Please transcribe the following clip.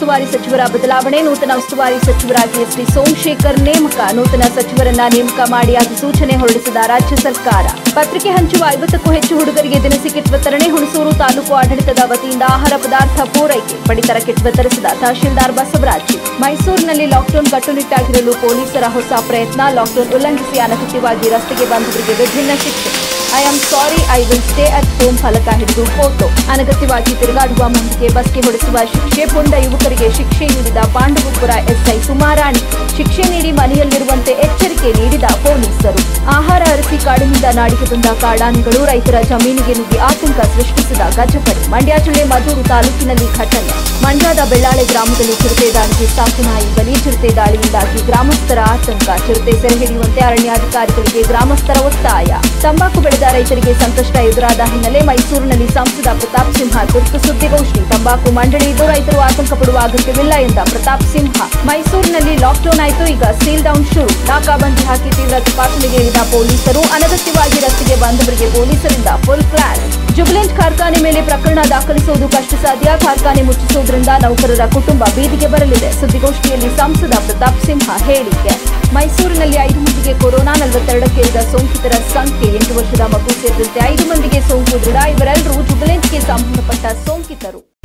ಉಸ್ತುವಾರಿ ಸಚಿವರ ಬದಲಾವಣೆ ನೂತನ ಉಸ್ತುವಾರಿ ಸಚಿವರಾಗಿ ಎಸ್ಟಿ ಸೋಮಶೇಖರ್ ನೇಮಕ ನೂತನ ಸಚಿವರನ್ನ ನೇಮಕ ಮಾಡಿ ಅಧಿಸೂಚನೆ ಹೊರಡಿಸಿದ ರಾಜ್ಯ ಸರ್ಕಾರ ಪತ್ರಿಕೆ ಹಂಚುವ ಐವತ್ತಕ್ಕೂ ಹೆಚ್ಚು ಹುಡುಗರಿಗೆ ದಿನಸಿ ಕಿಟ್ ವಿತರಣೆ ಹುಣಸೂರು ತಾಲೂಕು ಆಡಳಿತದ ವತಿಯಿಂದ ಆಹಾರ ಪದಾರ್ಥ ಪೂರೈಕೆ ಪಡಿತರ ಕಿಟ್ ವಿತರಿಸಿದ ತಹಶೀಲ್ದಾರ್ ಬಸವರಾಜ್ ಮೈಸೂರಿನಲ್ಲಿ ಲಾಕ್ಡೌನ್ ಕಟ್ಟುನಿಟ್ಟಾಗಿರಲು ಪೊಲೀಸರ ಹೊಸ ಪ್ರಯತ್ನ ಲಾಕ್ಡೌನ್ ಉಲ್ಲಂಘಿಸಿ ಅನಗತ್ಯವಾಗಿ ರಸ್ತೆಗೆ ಬಂದವರಿಗೆ ವಿಭಿನ್ನ ಶಿಕ್ಷೆ I am sorry I will stay at home ಫಲಕ ಹಿಡಿದು ಫೋಟೋ ಅನಗತ್ಯವಾಗಿ ತಿರುಗಾಡುವ ಮುಂದಕ್ಕೆ ಬಸ್ಗೆ ಹೊಡೆಸುವ ಶಿಕ್ಷೆ ಪುಂಡ ಯುವಕರಿಗೆ ಶಿಕ್ಷೆ ನೀಡಿದ ಪಾಂಡವಪುರ ಎಸ್ಐ ಸುಮಾರಾಣಿ ಶಿಕ್ಷೆ ನೀಡಿ ಮನೆಯಲ್ಲಿರುವಂತೆ ಎಚ್ಚರಿಕೆ ನೀಡಿದ ಪೊಲೀಸರು ಆಹಾರ ಅರಸಿ ಕಾಡಿನಿಂದ ನಾಡಿಗೆ ಬಂದ ಕಾಡಾನೆಗಳು ರೈತರ ಜಮೀನಿಗೆ ನುಗ್ಗಿ ಆತಂಕ ಸೃಷ್ಟಿಸಿದ ಗಜಪಡೆ ಮಂಡ್ಯ ಜಿಲ್ಲೆ ಮಧೂರು ತಾಲೂಕಿನಲ್ಲಿ ಘಟನೆ ಮಂಡ್ಯದ ಬೆಳ್ಳಾಳೆ ಗ್ರಾಮದಲ್ಲಿ ಚಿರತೆ ದಾಳಿಗೆ ಸಾಕು ನಾಯಿ ಬಲಿ ಚಿರತೆ ದಾಳಿಯಿಂದಾಗಿ ಗ್ರಾಮಸ್ಥರ ಆತಂಕ ಚಿರತೆ ಸೆರೆ ಹಿಡಿಯುವಂತೆ ಅರಣ್ಯಾಧಿಕಾರಿಗಳಿಗೆ ಗ್ರಾಮಸ್ಥರ ಒತ್ತಾಯ ತಂಬಾಕು ಬೆಳೆದ ರೈತರಿಗೆ ಸಂಕಷ್ಟ ಎದುರಾದ ಹಿನ್ನೆಲೆ ಮೈಸೂರಿನಲ್ಲಿ ಸಂಸದ ಪ್ರತಾಪ್ ಸಿಂಹ ತುರ್ತು ಸುದ್ದಿಗೋಷ್ಠಿ ತಂಬಾಕು ಮಂಡಳಿ ಇದ್ದು ರೈತರು ಆತಂಕ ಪಡುವ ಅಗತ್ಯವಿಲ್ಲ ಎಂದ ಪ್ರತಾಪ್ ಸಿಂಹ ಮೈಸೂರಿನಲ್ಲಿ ಲಾಕ್ಡೌನ್ ಆಯಿತು ಈಗ ಸೀಲ್ ಡೌನ್ ಶುರು ನಾಕಾಬಂದಿ ಹಾಕಿ ತೀವ್ರ ತಪಾಸಣೆಗೆ ಇಳಿದ ಪೊಲೀಸರು ಅನಗತ್ಯವಾಗಿ ರಸ್ತೆಗೆ ಬಂದವರಿಗೆ ಪೊಲೀಸರಿಂದ ಫುಲ್ ಕ್ಲಾಸ್ ಜುಬಿಲೆಂಟ್ ಕಾರ್ಖಾನೆ ಮೇಲೆ ಪ್ರಕರಣ ದಾಖಲಿಸುವುದು ಕಷ್ಟ ಸಾಧ್ಯ ಕಾರ್ಖಾನೆ ಮುಚ್ಚಿಸುವುದರಿಂದ ನೌಕರರ ಕುಟುಂಬ ಬೀದಿಗೆ ಬರಲಿದೆ ಸುದ್ದಿಗೋಷ್ಠಿಯಲ್ಲಿ ಸಂಸದ ಪ್ರತಾಪ್ ಸಿಂಹ ಹೇಳಿಕೆ ಮೈಸೂರಿನಲ್ಲಿ ಐದು ಮಂದಿಗೆ ಕೊರೋನಾ ನಲವತ್ತೆರಡಕ್ಕೇರಿದ ಸೋಂಕಿತರ ಸಂಖ್ಯೆ ಎಂಟು ವರ್ಷದ ಮಗು ಸೇರಿದಂತೆ ಐದು ಮಂದಿಗೆ ಸೋಂಕು ದೃಢ ಇವರೆಲ್ಲರೂ ಜುಬಿಲೆಂಟ್ಗೆ ಸಂಬಂಧಪಟ್ಟ ಸೋಂಕಿತರು